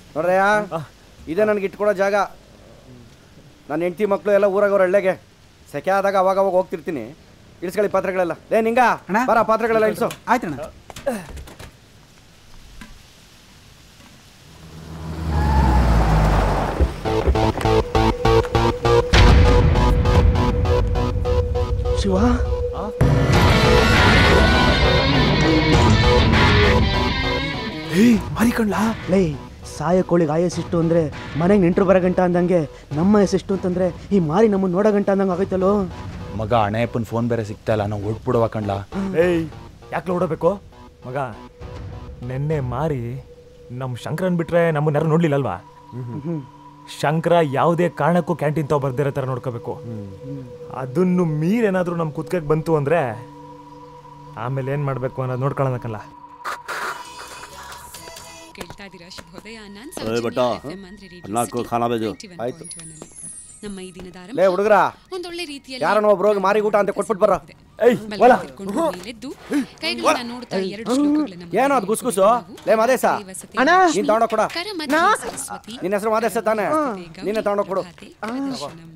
ನೋಡ್ರಯ್ಯ ಇದೇ ನನಗೆ ಇಟ್ಕೊಡೋ ಜಾಗ ನನ್ನ ಹೆಂಡತಿ ಮಕ್ಕಳು ಎಲ್ಲ ಊರಾಗವ್ರ ಹಳ್ಳೆಗೆ ಸೆಕೆ ಆದಾಗ ಅವಾಗ ಅವಾಗ ಹೋಗ್ತಿರ್ತೀನಿ ಇಳಿಸ್ಕೊಳ್ಳಿ ಪಾತ್ರೆಗಳೆಲ್ಲ ಲೇ ನಿಂಗ ಬರ ಪಾತ್ರೆಗಳೆಲ್ಲ ಇಳಿಸು ಆಯ್ತಣ್ಣ ಶಿವ ಮಾರಿಕಣ್ಲಾ ಲೈ ಸಾಯ ಕೋಳಿಗೆ ಆಯಸ್ಸಿಷ್ಟು ಅಂದ್ರೆ ಮನೆಗೆ ನೆಂಟರು ಬರೋ ಗಂಟ ಅಂದಂಗೆ ನಮ್ಮ ಎಷ್ಟು ಅಂತಂದ್ರೆ ಈ ಮಾರಿ ನಮ್ಮನ್ನ ನೋಡೋ ಗಂಟ ಅಂದಂಗೆ ಆಗೈತಲ್ಲೋ ಮಗ ಅಣ್ಣಪ್ಪನ ಫೋನ್ ಬೇರೆ ಸಿಗ್ತಾ ಇಲ್ಲ ನಾವು ಹೊಡ್ಬಿಡುವ ಕಣ್ಲಾ ಏಯ್ ಯಾಕೆ ಓಡಬೇಕು ಮಗ ನೆನ್ನೆ ಮಾರಿ ನಮ್ಮ ಶಂಕರನ್ ಬಿಟ್ರೆ ನಮ್ಮನ್ನ ಯಾರು ನೋಡ್ಲಿಲ್ಲಲ್ವಾ ಶಂಕರ ಯಾವುದೇ ಕಾರಣಕ್ಕೂ ಕ್ಯಾಂಟೀನ್ ತಾವ್ ಬರ್ದಿರೋ ಥರ ನೋಡ್ಕೋಬೇಕು ಅದನ್ನು ಮೀರೇನಾದ್ರೂ ನಮ್ಮ ಕುತ್ಕಕ್ಕೆ ಬಂತು ಅಂದ್ರೆ ಆಮೇಲೆ ಏನು ಮಾಡಬೇಕು ಅನ್ನೋದು ನೋಡ್ಕೊಳ್ಳೋಣಕ್ಕಲ್ಲ ಕೇಳ್ತಾ ಇದ್ದೀರಾ ಶುಭೋದಯ ನಾನ್ ಏ ಸೌಜನ್ಯ ಬಟ್ಟ FM ಅಂದ್ರೆ ರೇಡಿಯೋ ಅಣ್ಣಾಕು ಸಿಟಿ ಖಾನಾ ಬೇಜು 91.1 ಆಯ್ತು. ಅಲ್ಲಿ. ನಮ್ಮ ಈ ದಿನದ ಆರಂಭ ಲೇ ಹುಡುಗರ ಒಂದೊಳ್ಳೆ ರೀತಿಯಲ್ಲಿ ಯಾರನ್ನ ಒಬ್ರು ಹೋಗಿ ಮಾರಿ ಊಟ ಅಂತ ಕೊಟ್ಬಿಟ್ಟು ಬರ ಮಲಗಿ ತಿರ್ಕೊಂಡು ಮೇಲೆದ್ದು ಕೈಗಳನ್ನ ನೋಡ್ತಾ ಎರಡು ಶ್ಲೋಕಗಳನ್ನ ಏನೋ ಅದು ಗುಸ್ಗುಸು ಲೇ ಮಾದೇಶ ಅಣ್ಣ ನೀನ್ ತಗೊಂಡೋಗ್ ಕೊಡ ಕರ ಮಧ್ಯ ಸರಸ್ವತಿ ನಿನ್ನ ಹೆಸರು ಮಾದೇಶ ತಾನೆ ನೀನೆ ತಗೊಂಡೋಗ್ ಕೊಡು ಖಾತೆ ಪ್ರದರ್ಶನಂ.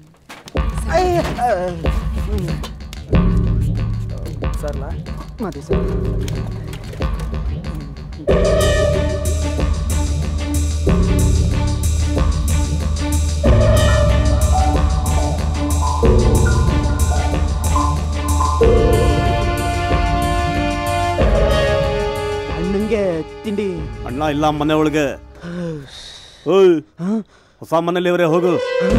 ಸರ್ಲಾ ಮಾದೇ ಸರ್ ಅಣ್ಣಂಗೆ ತಿಂಡಿ ಅಣ್ಣ ಇಲ್ಲ ಮನೆ ಒಳಗೆ ಓಯ್ ಹೊಸ ಮನೇಲಿ ಅವರೇ ಹೋಗು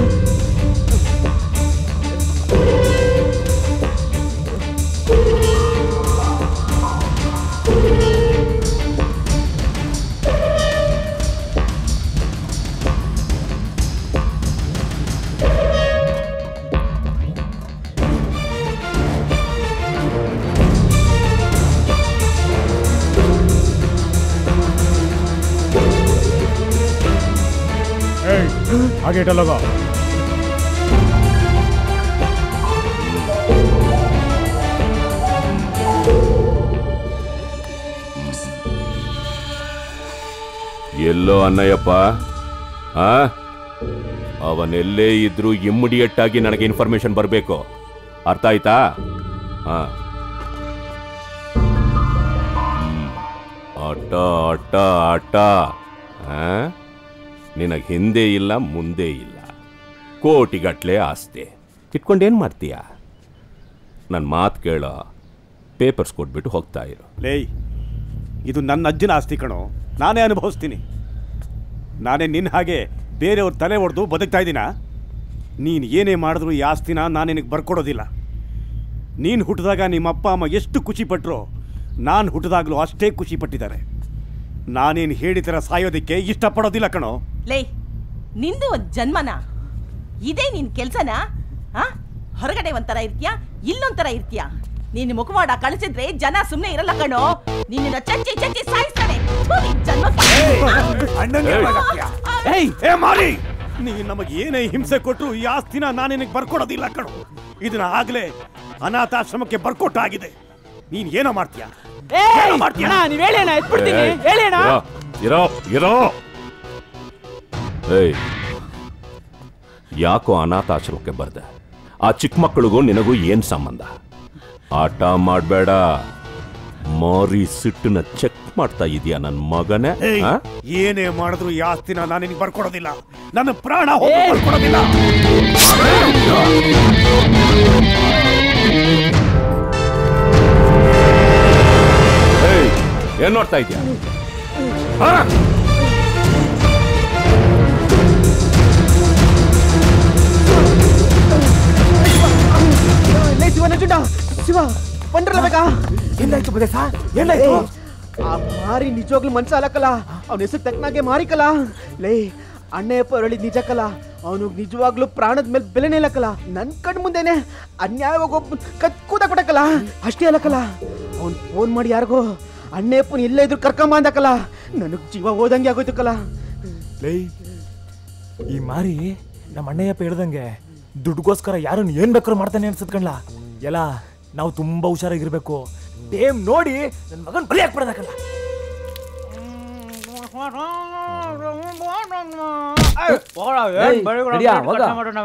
ಹಾಗೆ ಇಟ್ಟಲ್ಲೋಗ ಎಲ್ಲೋ ಅನ್ನಯ್ಯಪ್ಪ ಆ ಅವನೆಲ್ಲೇ ಇದ್ರೂ ಇಮ್ಮಿಡಿಯೇಟ್ ಆಗಿ ನನಗೆ ಇನ್ಫಾರ್ಮೇಶನ್ ಬರಬೇಕು ಅರ್ಥ ಆಯ್ತಾ ಹಾ ಹ್ಮ್. ಆಟ ಆಟ ಆಟ ನಿನಗೆ ಹಿಂದೆ ಇಲ್ಲ ಮುಂದೆ ಇಲ್ಲ ಕೋಟಿಗಟ್ಲೆ ಆಸ್ತಿ ಇಟ್ಕೊಂಡೇನು ಮಾಡ್ತೀಯ ನನ್ನ ಮಾತು ಕೇಳೋ ಪೇಪರ್ಸ್ ಕೊಟ್ಬಿಟ್ಟು ಹೋಗ್ತಾ ಇರು ಲೇಯ್ ಇದು ನನ್ನ ಅಜ್ಜನ ಆಸ್ತಿ ಕಣೋ ನಾನೇ ಅನುಭವಿಸ್ತೀನಿ ನಾನೇ ನಿನ್ನ ಹಾಗೆ ಬೇರೆಯವ್ರ ತಲೆ ಹೊಡೆದು ಬದುಕ್ತಾ ಇದ್ದೀನಾ ನೀನು ಏನೇ ಮಾಡಿದ್ರು ಈ ಆಸ್ತಿನ ನಾನು ನಿನಗೆ ಬರ್ಕೊಡೋದಿಲ್ಲ ನೀನು ಹುಟ್ಟಿದಾಗ ನಿಮ್ಮ ಅಪ್ಪ ಅಮ್ಮ ಎಷ್ಟು ಖುಷಿ ಪಟ್ಟರು ನಾನು ಹುಟ್ಟಿದಾಗಲೂ ಅಷ್ಟೇ ಖುಷಿ ಪಟ್ಟಿದ್ದಾರೆ ನಾನೇನು ಹೇಳಿದ ಸಾಯೋದಕ್ಕೆ ಇಷ್ಟಪಡೋದಿಲ್ಲ ಕಣೋ ಲೇ ನಿಂದು ಒಂದ್ ಜನ್ಮನ ಇದೇ ನಿನ್ ಕೆಲ್ಸನಾ ಆ ಹೊರಗಡೆ ಒಂಥರ ಇರ್ತೀಯಾ ಇಲ್ಲೊಂಥರ ಇರ್ತೀಯಾ ನೀನ್ ಮುಖವಾಡ ಕಳಿಸಿದ್ರೆ ಜನ ಸುಮ್ನೆ ಇರಲ್ಲ ಕಣೋ ನಿನ್ನ ಚಚ್ಚಿ ಚಚ್ಚಿ ಸಾಯಿಸ್ತಾರೆ ಥು, ನಿನ್ ಜನ್ಮಕ್ಕೆ. ಅಣ್ಣಂಗೆ ಮಾತಾಡ್ತೀಯಾ? ಏಯ್ ಏ ಮಾರಿ ನೀನು ನಮಗೆ ಏನೇ ಹಿಂಸೆ ಕೊಟ್ಟರು ಈ ಆಸ್ತಿನ ನಾನು ನಿನಗೆ ಬರ್ಕೊಡೋದಿಲ್ಲ ಕಣೋ ಇದನ್ನ ಆಗ್ಲೇ ಅನಾಥಾಶ್ರಮಕ್ಕೆ ಬರ್ಕೊಟ್ಟಾಗಿದೆ ನೀನ್ ಏನೋ ಮಾಡ್ತೀಯಾ ಏನೋ ಮಾಡ್ತೀಯಾ ನೀವ್ ಹೇಳಿ ಅಣ್ಣ ಎತ್ಬಿಡ್ತೀನಿ ಏಯ್, ಹೇಳಿ ಅಣ್ಣ ಇರೋ ಇರೋ ಇರೋ ಏಯ್ ಯಾಕೋ ಅನಾಥಾಶ್ರಮಕ್ಕೆ ಬರ್ದೆ ಆ ಚಿಕ್ಕ ಮಕ್ಕಳಿಗೂ ನಿನಗೂ ಏನ್ ಸಂಬಂಧ ಆಟ ಮಾಡಬೇಡ ಮಾರಿ ಸಿಟ್ಟನ್ನ ಚೆಕ್ ಮಾಡ್ತಾ ಇದೀಯ ನನ್ನ ಮಗನೇ ಏಯ್, ಆ? ಏನೇ ಮಾಡಿದ್ರು ಈ ಆಸ್ತಿನ ನಾನು ನಿನಗೆ ಬರ್ಕೊಡೋದಿಲ್ಲ ನನ್ನ ಪ್ರಾಣ ಹೋಗಿ ಬರ್ಕೊಡೋದಿಲ್ಲ ಏಯ್, ಏನ್ ನೋಡ್ತಾ ಇದೀಯ ಆ? ಲೇ ಶಿವ ನಂಜುಂಡ ಶಿವ ಬಂದ್ರಲ್ಲ ಬೇಕಾ ಏನಾಯ್ತು ಬದೇಸ ಏ, ಆ ಮಾರಿ ನಿಜವಾಗ್ಲೂ ಮನ್ಸ ಅಲಕ್ಕಲ್ಲ ಅವನ ಹೆಸರು ತಕ್ಕನಾಗೆ ಮಾರಿಕಲ್ಲ ಲೇ ಅಣ್ಣಯ್ಯಪ್ಪ ಹೇಳಿದ್ ನಿಜಕ್ಕಲ್ಲ ಅವನು ನಿಜವಾಗ್ಲೂ ಪ್ರಾಣದ ಮೇಲೆ ಬೆಲೆನೇ ಇಲ್ಲಕ್ಕಲ್ಲ ನನ್ ಕಣ್ ಮುಂದೆನೆ ಅನ್ಯಾಯವಾಗಿ ಒಬ್ಬ ಕತ್ ಕೂತ ಕೊಡಕ್ಕಲ್ಲ ಅಷ್ಟೇ ಅಲ್ಲಕ್ಕಲ್ಲ ಅವ್ನು ಫೋನ್ ಮಾಡಿ ಯಾರಿಗೋ ಅಣ್ಣಯ್ಯಪ್ಪನ ಇಲ್ಲೇ ಇದ್ರು ಕರ್ಕೊಂಬ ಅಂದಕ್ಕಲ್ಲ ನನಗ್ ಜೀವ ಹೋದಂಗೆ ಆಗೋಯ್ತಕ್ಕಲ್ಲ ಲೈ ಈ ಮಾರಿ ನಮ್ಮ ಅಣ್ಣಯ್ಯಪ್ಪ ಹೇಳ್ದಂಗೆ ದುಡ್ಗೋಸ್ಕರ ಯಾರನ್ನ ಏನ್ ಬೇಕಾದ್ರೂ ಮಾಡ್ತಾನೆ ಅನ್ಸತ್ ಕಣ್ಲ ಎಲ್ಲ ನಾವು ತುಂಬಾ ಹುಷಾರಾಗಿರ್ಬೇಕು ಟೇಮ್ ನೋಡಿ ನನ್ನ ಮಗನ್ ಬಲಿ ಹಾಕ್ಬಿಡೋದಕ್ಕಲ್ಲ ಏಯ್, ನಡಿಯಾ, ಹೋಗ.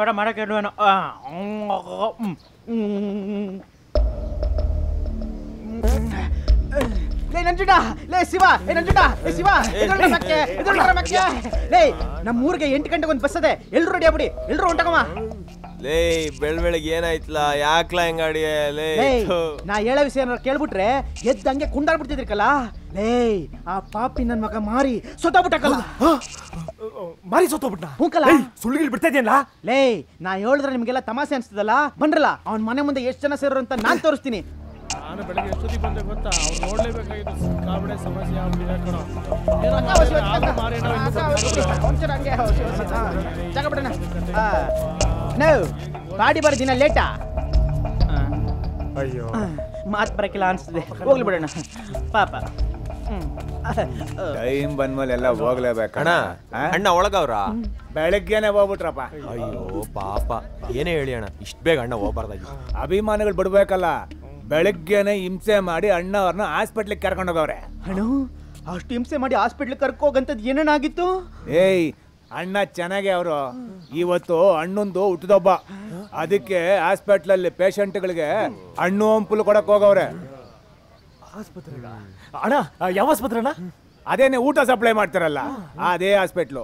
ಲೇ ನಂಜುಂಡ ಲೇ ಶಿವ ಏ ನಂಜುಂಡ ಏ ಶಿವ ಎದ್ದೇಳ್ರ ಮಕ್ಕೆ, ಎದ್ದೇಳ್ರ ಮಕ್ಕೆ. ಲೇ ನಮ್ಮ ಊರಿಗೆ ಎಂಟು ಗಂಟೆಗೆ ಒಂದು ಬಸ್ ಅದೆ ಎಲ್ರು ರೆಡಿ ಆಗ್ಬಿಡಿ ಎಲ್ರು ಹೊಂಟಕಮ್ಮ ಲೇ ಬೆಳ್ ಬೆಳಗ್ಗೆ ಏನಾಯ್ತಲ್ಲ ಯಾಕ್ಲ ಹೆಂಗಾಡಿ ಲೇ ಲೇ ಥು. ನಾ ಹೇಳೋ ವಿಷಯ ಏನಾರು ಕೇಳ್ಬಿಟ್ರೆ ಎದ್ದು ಹಂಗೆ ಕುಂಡಾಡ್ಬಿಡ್ತಿದ್ರಿಕಲ್ಲ ಲೇ ಆ ಪಾಪಿ ನನ್ ಮಗ ಮಾರಿ ಸೊತ್ತೋಗ್ಬಿಟ್ಟಕಲ್ಲ ಮಾರಿ ಸೋತೋಗ್ಬಿಟ್ಟ ಹೂಕಲ್ಲ ಸುಳ್ಳುಗಳು ಬಿಡ್ತಾ ಇದೆಯಲ್ಲ ಲೇ ನಾ ಹೇಳಿದ್ರೆ ನಿಮ್ಗೆಲ್ಲ ತಮಾಷೆ ಅನ್ಸ್ತದಲ್ಲ ಬಂದ್ರಲ್ಲ ಅವ್ನ ಮನೆ ಮುಂದೆ ಎಷ್ಟು ಜನ ಸೇರು ಅಂತ ನಾನ್ ತೋರಿಸ್ತೀನಿ ನಾನು ಬೆಳಗ್ಗೆ ಎಷ್ಟೊತ್ತಿಗೆ ಬಂದೆ ಗೊತ್ತಾ ಅವ್ರು ನೋಡ್ಲೇಬೇಕಾಗಿತ್ತು ಸಿಕ್ಕಾಬಿಡೆ ಸಮಸ್ಯೆ ಆಗ್ಬಿಟ್ಟಿದೆ ಕಣೋ ಅಕ್ಕ, ಹೊಸಿ, ಹೊಸಿ, ಅಕ್ಕ. ಅಕ್ಕ, ಹೊಸಿ, ಹೊಸಿ. ಒಂಚೂರು ಹಂಗೆ ಹೊಸಿ, ಹೊಸಿ. ಹಾ, ಜಾಗ ಬಿಡೋಣ ಹಾ. ನಾವು ಗಾಡಿ ಬರೋ ದಿನ ಲೇಟಾ ಅಯ್ಯೋ ಮಾತು ಬರಕಿಲ್ಲ ಅನ್ಸ್ತದೆ ಹೋಗ್ಲಿ ಬಿಡೋಣ ಪಾಪ ಹ್ಮ್. ಟೈಮ್ ಬಂದ್ಮೇಲೆ ಎಲ್ಲ ಹೋಗ್ಲೇಬೇಕು ಅಣ್ಣ ಅಣ್ಣ ಒಳಗವ್ರ ಬೆಳಗ್ಗೆನೆ ಹೋಗ್ಬಿಟ್ರಪ್ಪ ಅಯ್ಯೋ ಪಾಪ ಏನೇ ಹೇಳಿ ಅಣ್ಣ ಇಷ್ಟ ಬೇಗ ಅಣ್ಣ ಹೋಗ್ಬಾರ್ದಾಗಿ ಅಭಿಮಾನಿಗಳು ಬಿಡ್ಬೇಕಲ್ಲ ಬೆಳಗ್ಗೆನೆ ಹಿಂಸೆ ಮಾಡಿ ಅಣ್ಣ ಅವ್ರನ್ನ ಹಾಸ್ಪಿಟ್ಲಿಗೆ ಕರ್ಕೊಂಡು ಹೋಗವ್ರೆ ಅಣ್ಣ ಅಷ್ಟು ಹಿಂಸೆ ಮಾಡಿ ಹಾಸ್ಪಿಟ್ಲ್ ಕರ್ಕೋಗಂತದ್ ಏನೇನಾಗಿತ್ತು ಏಯ್ ಅಣ್ಣ ಚೆನ್ನಾಗೆ ಅವರು ಇವತ್ತು ಹಣ್ಣೊಂದು ಹುಟ್ಟಿದೊಬ್ಬ ಅದಕ್ಕೆ ಹಾಸ್ಪಿಟ್ಲಲ್ಲಿ ಪೇಷಂಟ್ಗಳಿಗೆ ಹಣ್ಣು ಹಂಪಲು ಕೊಡಕ್ ಹೋಗವ್ರೆ ಅಣ್ಣ ಯಾವ ಆಸ್ಪತ್ರೆ ಅಣ್ಣ ಅದೇನೆ ಊಟ ಸಪ್ಲೈ ಮಾಡ್ತಾರಲ್ಲ ಅದೇ ಹಾಸ್ಪಿಟ್ಲು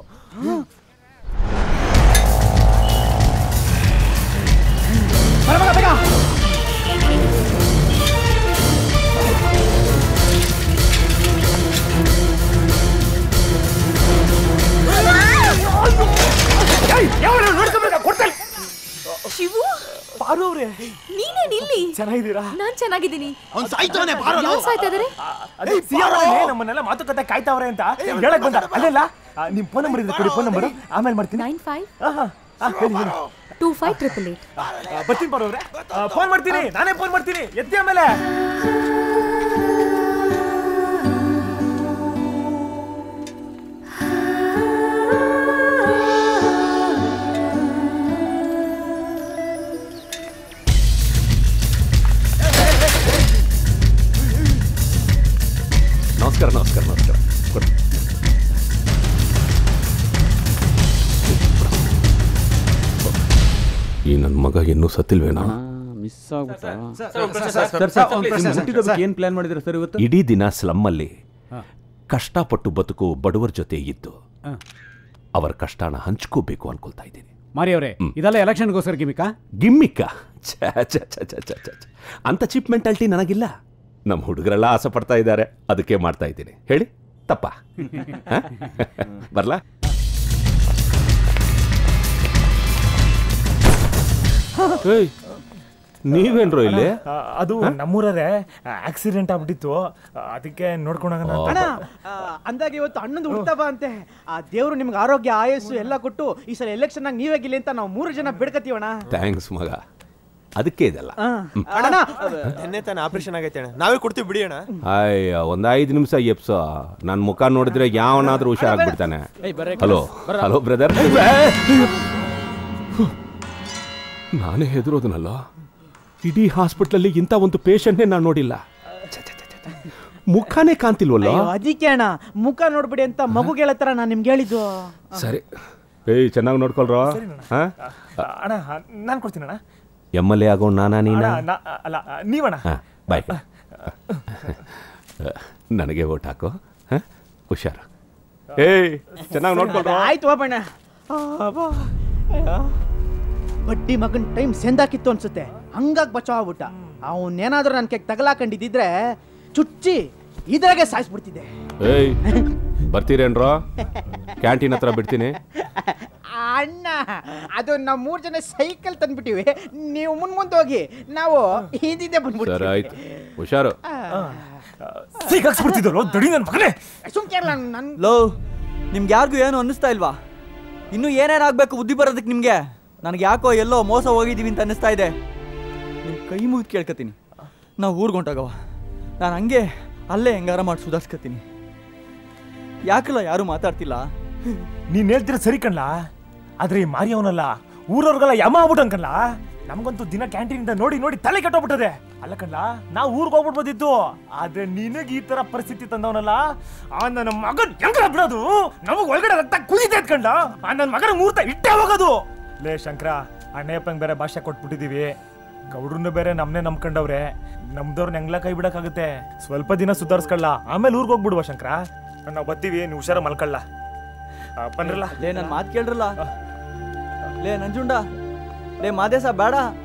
ಶಿವು ಪಾರು ಅವ್ರೆ ನೀನೇನ್ ಇಲ್ಲಿ ಚೆನ್ನಾಗಿದ್ದೀರಾ ನಾನ್ ಚೆನ್ನಾಗಿದ್ದೀನಿ ಅವ್ನು ಸಾಯ್ತಾನೆ ಬಾರೋ ಯಾರು ಸಾಯ್ತಾ ಇದಾರೆ ಅದೇ ಸಿಯಾರಲ್ಲೇ ನಮ್ಮನ್ನೆಲ್ಲ ಮಾತುಕತೆ ಕಾಯ್ತಾವ್ರೆ ಅಂತ ಹೇಳಕ್ ಬಂದ ಅಲ್ಲೆಲ್ಲ ಆ, ನಿಮ್ ಫೋನ್ ನಂಬರ್ ಇದೆ ಕೊಡಿ ಫೋನ್ ನಂಬರ್ ಆಮೇಲೆ ಮಾಡ್ತೀನಿ ನೈನ್ ಫೈವ್ ಆಹಾ, ಆ, ಹೇಳಿ ಹೇಳಿ ಟೂ ಫೈವ್ ಟ್ರಿಪಲ್ ಏಟ್ ಆ, ಬರ್ತೀನಿ ಪಾರು ಅವ್ರೆ ಫೋನ್ ಮಾಡ್ತೀನಿ ನಾನೇ ಫೋನ್ ಮಾಡ್ತೀನಿ ಎತ್ತಿ ಆಮೇಲೆ ನಮಸ್ಕಾರ ನಮಸ್ಕಾರ ನಮಸ್ಕಾರ ಕೊಡಿ. ಈ ನನ್ನ ಮಗ ಇನ್ನೂ ಸತ್ತಿಲ್ವೇನೋ ಮಿಸ್ ಆಗ್ಬಿಟ್ಟ ಏನ್ ಪ್ಲಾನ್ ಮಾಡಿದ್ರೆ ಸರ್ ಇವತ್ತು ಇಡೀ ದಿನ ಸ್ಲಮ್ಮಲ್ಲಿ ಕಷ್ಟಪಟ್ಟು ಬದುಕು ಬಡವರ ಜೊತೆ ಇದ್ದು ಅವರ ಕಷ್ಟನ ಹಂಚ್ಕೋಬೇಕು ಅನ್ಕೊಳ್ತಾ ಇದ್ದೀನಿ ಮಾರಿ ಅವರೇ ಇದೆಲ್ಲ ಎಲೆಕ್ಷನ್ಗೋಸ್ಕರ ಗಿಮಿಕಾ ಗಿಮ್ಮಿಕ್ಕ ಛ, ಛ, ಛ, ಛ, ಛ, ಛ, ಛ. ಅಂತ ಚೀಪ್ ಮೆಂಟಾಲಿಟಿ ನನಗಿಲ್ಲ ನಮ್ಮ ಹುಡುಗರೆಲ್ಲ ಆಸೆ ಪಡ್ತಾ ಇದ್ದಾರೆ ಅದಕ್ಕೆ ಮಾಡ್ತಾ ಇದ್ದೀನಿ ಹೇಳಿ ತಪ್ಪ ಹ? ಬರ್ಲಾ ಏಯ್, ನೀವೇನ್ರೋ ಇಲ್ಲಿ ಆ, ಅದು ನಮ್ಮೂರೇ ಆಕ್ಸಿಡೆಂಟ್ ಆಗ್ಬಿಟ್ಟಿತ್ತು ಆ, ಅದಕ್ಕೆ ನೋಡ್ಕೊಂಡಾಗ ಅಣ್ಣ ಆ, ಅಂದಾಗ ಇವತ್ತು ಅಣ್ಣಂದು ಹುಡ್ತಾವ ಅಂತೆ ಆ ದೇವ್ರು ನಿಮ್ಗೆ ಆರೋಗ್ಯ ಆಯಸ್ಸು ಎಲ್ಲ ಕೊಟ್ಟು ಈ ಸಲ ಎಲೆಕ್ಷನ್ ನೀವೇ ಗಿಲ್ಲಿ ಅಂತ ನಾವು ಮೂರು ಜನ ಬಿಡ್ಕತೀವಣ್ಣ ಥ್ಯಾಂಕ್ಸ್ ಮಗ ಅದಕ್ಕೆ ಇದೆಲ್ಲ ಅಣ್ಣ ನೆನ್ನೆ ತಾನೆ ಆಪರೇಷನ್ ಆಗೈತೆ ಅಣ್ಣ ನಾವೇ ಕೊಡ್ತೀವಿ ಬಿಡಿ ಅಣ್ಣ ಅಯ್ಯ ಒಂದ್ ಐದು ನಿಮಿಷ ಎಪ್ಸೋ ನನ್ನ ಮುಖ ನೋಡಿದ್ರೆ ಯಾವನಾದ್ರೂ ಹುಷಾರಾಗ್ಬಿಡ್ತಾನೆ ಹಲೋ ಹಲೋ ಬ್ರದರ್ ನಾನೇ ಹೆದರೋದನಲ್ಲ ಇಡೀ ಹಾಸ್ಪಿಟ್ಲಲ್ಲಿ ಇಂಥ ಒಂದು ಪೇಷಂಟ್ನೇ ನಾನು ನೋಡಿಲ್ಲ ಛೆ, ಛೆ, ಛೆ, ಛೆ, ಛೆ. ಮುಖನೇ ಕಾಣ್ತಿಲ್ವಲ್ಲ ಅಯ್ಯೋ, ಅದಕ್ಕೆ ಅಣ್ಣ ಮುಖ ನೋಡ್ಬಿಡಿ ಅಂತ ಮಗುಗೆ ಹೇಳತ್ತಾರ ನಾನು ನಿಮ್ಗೆ ಹೇಳಿದ್ದು ಸರಿ ಏಯ್ ಚೆನ್ನಾಗಿ ನೋಡ್ಕೊಳ್ರೋ ಹಾ ಅಣ್ಣ ನಾನು ಕೊಡ್ತೀನಿ ಅಣ್ಣ ಎಮ್ ಎಲ್ ಎ ಆಗೋ ನಾನಾ ನೀನಾ ಅಣ್ಣ, ನಾ- ಅಲ್ಲ ನೀವಣ್ಣ ಹಾ ಬಾಯ್ ನನಗೆ ಓಟ್ ಹಾಕು ಹಾ ಹುಷಾರು ಏಯ್ ಚೆನ್ನಾಗಿ ನೋಡ್ಕೊಳ್ರೋ ಆಯ್ತು ಹೋಗೋಣ ಬಡ್ಡಿ ಮಗನ್ ಟೈಮ್ ಸೆಂದಾಕಿತ್ತು ಅನ್ಸುತ್ತೆ ಹಂಗಾಗಿ ಬಚಾವ್ ಆಗ್ಬಿಟ್ಟ ಅವನೇನಾದ್ರೂ ನನ್ನ ಕೆಕ್ ತಗಲಾಕೊಂಡಿದ್ದಿದ್ರೆ ಚುಚ್ಚಿ ಇದ್ರಾಗೆ ಸಾಯಿಸ್ಬಿಡ್ತಿದ್ದೆ ಏಯ್ ಬರ್ತೀರೇನ್ರೋ ಕ್ಯಾಂಟೀನ್ ಹತ್ರ ಬಿಡ್ತೀನಿ ಅಣ್ಣ ಅದು ನಾವು ಮೂರು ಜನ ಸೈಕಲ್ ತಂದ್ಬಿಟ್ಟಿವಿ ನೀವು ಮುನ್ ಮುಂದೆ ಹೋಗಿ ನಾವು ಹಿಂದಿದ್ದೆ ಸರ್ ಬಂದ್ಬಿಡ್ತೀವಿ ಆಯ್ತು ಹುಷಾರು ಸಿಕ್ಕಾಕ್ಸ್ಬಿಡ್ತಿದ್ರು ದಡಿ ನನ್ನ ಮಗನೇ ಸುಮ್ಕಿರಲ್ಲ ನನ್ ಲೋ ನಿಮ್ಗೆ ಯಾರಿಗೂ ಏನು ಅನ್ನಿಸ್ತಾ ಇಲ್ವಾ ಇನ್ನೂ ಏನೇನಾಗಬೇಕು ಬುದ್ಧಿ ಬರೋದಕ್ಕೆ ನಿಮಗೆ ನನಗೆ ಯಾಕೋ ಎಲ್ಲೋ ಮೋಸ ಹೋಗಿದ್ದೀವಿ ಅಂತ ಅನ್ನಿಸ್ತಾ ಇದೆ ನಿಮ್ಮ ಕೈ ಮುಗಿದು ಕೇಳ್ಕೊತೀನಿ ನಾವು ಊರಿಗೆ ಹೊಂಟಾಗವ ನಾನು ಹಂಗೆ ಅಲ್ಲೇ ಹೆಂಗಾರ ಮಾಡಿ ಸುಧಾರಿಸ್ಕೊತೀನಿ ಯಾಕಲ್ಲ ಯಾರು ಮಾತಾಡ್ತಿಲ್ಲ ನೀನ್ ಹೇಳ್ತಿರೋ ಸರಿ ಕಣ್ಲಾ ಆದ್ರೆ ಈ ಮಾರಿ ಅವನಲ್ಲ ಊರವ್ರಿಗೆಲ್ಲ ಯಮ ಆಗ್ಬಿಟ್ಟು ಅನ್ಕಣ್ಲಾ ನಮ್ಗಂತೂ ದಿನ ಕ್ಯಾಂಟೀನಿಂದ ನೋಡಿ ನೋಡಿ ತಲೆ ಕೆಟ್ಟೋಗ್ಬಿಟ್ಟದೆ ಅಲ್ಲ ಕಣ್ಲ ನಾವು ಊರಿಗೆ ಹೋಗ್ಬಿಡ್ಬೋದಿತ್ತು ಆದ್ರೆ ನಿನಗೆ ಈ ತರ ಪರಿಸ್ಥಿತಿ ತಂದವನಲ್ಲ ಆ ನನ್ನ ಮಗನ್ ಹೆಂಗ ಬಿಡೋದು ನಮಗ್ ಒಳಗಡೆ ರಕ್ತ ಕುದಿತೈತ್ ಕಂಡ ಆ ನನ್ನ ಮಗನ ಮುಹೂರ್ತ ಇಟ್ಟೇ ಹೋಗೋದು ಲೇ ಶಂಕರ ಅಣ್ಣಯ್ಯಪ್ಪಂಗ್ ಬೇರೆ ಭಾಷೆ ಕೊಟ್ಬಿಟ್ಟಿದೀವಿ ಗೌಡ್ರನ್ನ ಬೇರೆ ನಮ್ನೆ ನಂಬ್ಕೊಂಡವ್ರೆ ನಮ್ದವ್ರನ್ನ ಹೆಂಗ್ಲ ಕೈ ಬಿಡಕ್ಕಾಗುತ್ತೆ ಸ್ವಲ್ಪ ದಿನ ಸುಧಾರಿಸ್ಕೊಳ್ಳ ಆಮೇಲೆ ಊರಿಗೆ ಹೋಗ್ಬಿಡುವ ಶಂಕರ ನಾವು ಬರ್ತೀವಿ ನೀವು ಹುಷಾರ ಮಲ್ಕೊಳ್ಳ ಬನ್ರಲ್ಲ ಲೇ ನನ್ನ ಮಾತು ಕೇಳ್ರಲ್ಲ ಲೇ ನಂಜುಂಡ ಲೇ ಮಾದೇಶ ಬೇಡ